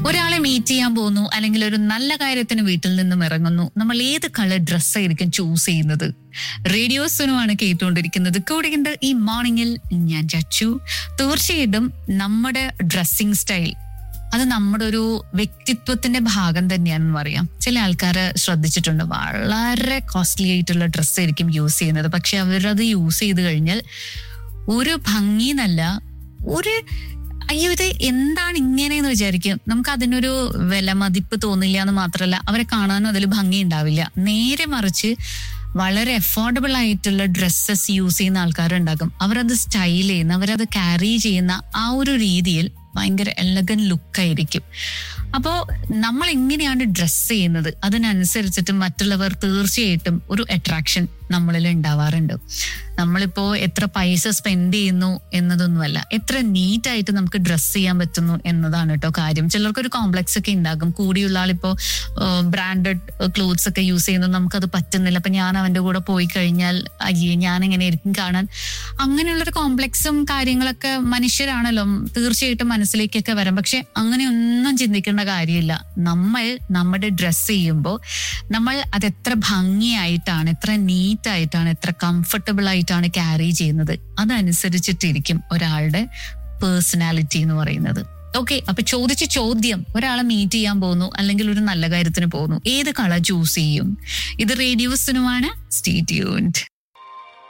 ഒരാളെ മീറ്റ് ചെയ്യാൻ പോകുന്നു അല്ലെങ്കിൽ ഒരു നല്ല കാര്യത്തിന് വീട്ടിൽ നിന്നും ഇറങ്ങുന്നു നമ്മൾ ഏത് കളർ ഡ്രസ്സായിരിക്കും ചൂസ് ചെയ്യുന്നത് റേഡിയോസിനുമാണ് കേട്ടുകൊണ്ടിരിക്കുന്നത് കൂടെയുണ്ട് ഈ മോർണിംഗിൽ ഞാൻ ചച്ചു തീർച്ചയായിട്ടും നമ്മുടെ ഡ്രസ്സിങ് സ്റ്റൈൽ അത് നമ്മുടെ ഒരു വ്യക്തിത്വത്തിന്റെ ഭാഗം തന്നെയാണെന്ന് പറയാം ചില ആൾക്കാർ ശ്രദ്ധിച്ചിട്ടുണ്ട് വളരെ കോസ്റ്റ്ലി ആയിട്ടുള്ള ഡ്രസ്സ് ആയിരിക്കും യൂസ് ചെയ്യുന്നത് പക്ഷെ അവരത് യൂസ് ചെയ്ത് കഴിഞ്ഞാൽ ഒരു ഭംഗിന്നല്ല ഒരു അയ്യോ ഇത് എന്താണ് ഇങ്ങനെയെന്ന് വിചാരിക്കും നമുക്ക് അതിനൊരു വില മതിപ്പ് തോന്നില്ല എന്ന് മാത്രമല്ല അവരെ കാണാനും അതിൽ ഭംഗി ഉണ്ടാവില്ല നേരെ മറിച്ച് വളരെ അഫോർഡബിൾ ആയിട്ടുള്ള ഡ്രസ്സസ് യൂസ് ചെയ്യുന്ന ആൾക്കാരുണ്ടാകും അവരത് സ്റ്റൈൽ ചെയ്യുന്ന അവരത് ക്യാരി ചെയ്യുന്ന ആ ഒരു രീതിയിൽ ഭയങ്കര എലഗൻ ലുക്കായിരിക്കും അപ്പോൾ നമ്മൾ എങ്ങനെയാണ് ഡ്രസ്സ് ചെയ്യുന്നത് അതിനനുസരിച്ചിട്ട് മറ്റുള്ളവർ തീർച്ചയായിട്ടും ഒരു അട്രാക്ഷൻ നമ്മളിൽ ഉണ്ടാവാറുണ്ട് നമ്മളിപ്പോ എത്ര പൈസ സ്പെൻഡ് ചെയ്യുന്നു എന്നതൊന്നുമല്ല എത്ര നീറ്റ് ആയിട്ട് നമുക്ക് ഡ്രസ്സ് ചെയ്യാൻ പറ്റുന്നു എന്നതാണ് കേട്ടോ കാര്യം ചിലർക്ക് ഒരു കോംപ്ലക്സ് ഒക്കെ ഉണ്ടാകും കൂടിയുള്ള ആളിപ്പോ ബ്രാൻഡഡ് ക്ലോത്ത്സ് ഒക്കെ യൂസ് ചെയ്യുന്നു നമുക്കത് പറ്റുന്നില്ല അപ്പൊ ഞാൻ അവന്റെ കൂടെ പോയി കഴിഞ്ഞാൽ അയ്യേ ഞാൻ എങ്ങനെ ആയിരിക്കും കാണാൻ അങ്ങനെയുള്ളൊരു കോംപ്ലക്സും കാര്യങ്ങളൊക്കെ മനുഷ്യരാണല്ലോ തീർച്ചയായിട്ടും മനസ്സിലേക്കൊക്കെ വരാം പക്ഷെ അങ്ങനെയൊന്നും ചിന്തിക്കേണ്ട കാര്യമില്ല നമ്മൾ നമ്മുടെ ഡ്രസ്സ് ചെയ്യുമ്പോൾ നമ്മൾ അത് എത്ര ഭംഗിയായിട്ടാണ് എത്ര നീറ്റ് ആയിട്ടാണ് എത്ര കംഫർട്ടബിൾ ആയിട്ടാണ് ക്യാരി ചെയ്യുന്നത് അതനുസരിച്ചിട്ടിരിക്കും ഒരാളുടെ പേഴ്സണാലിറ്റി എന്ന് പറയുന്നത് ഓക്കെ അപ്പൊ ചോദിച്ച ചോദ്യം ഒരാളെ മീറ്റ് ചെയ്യാൻ പോകുന്നു അല്ലെങ്കിൽ ഒരു നല്ല കാര്യത്തിന് പോകുന്നു ഏത് കളർ ചൂസ് ചെയ്യും ഇത് റേഡിയോസിനുമാണ് സ്റ്റേ ട്യൂൺഡ്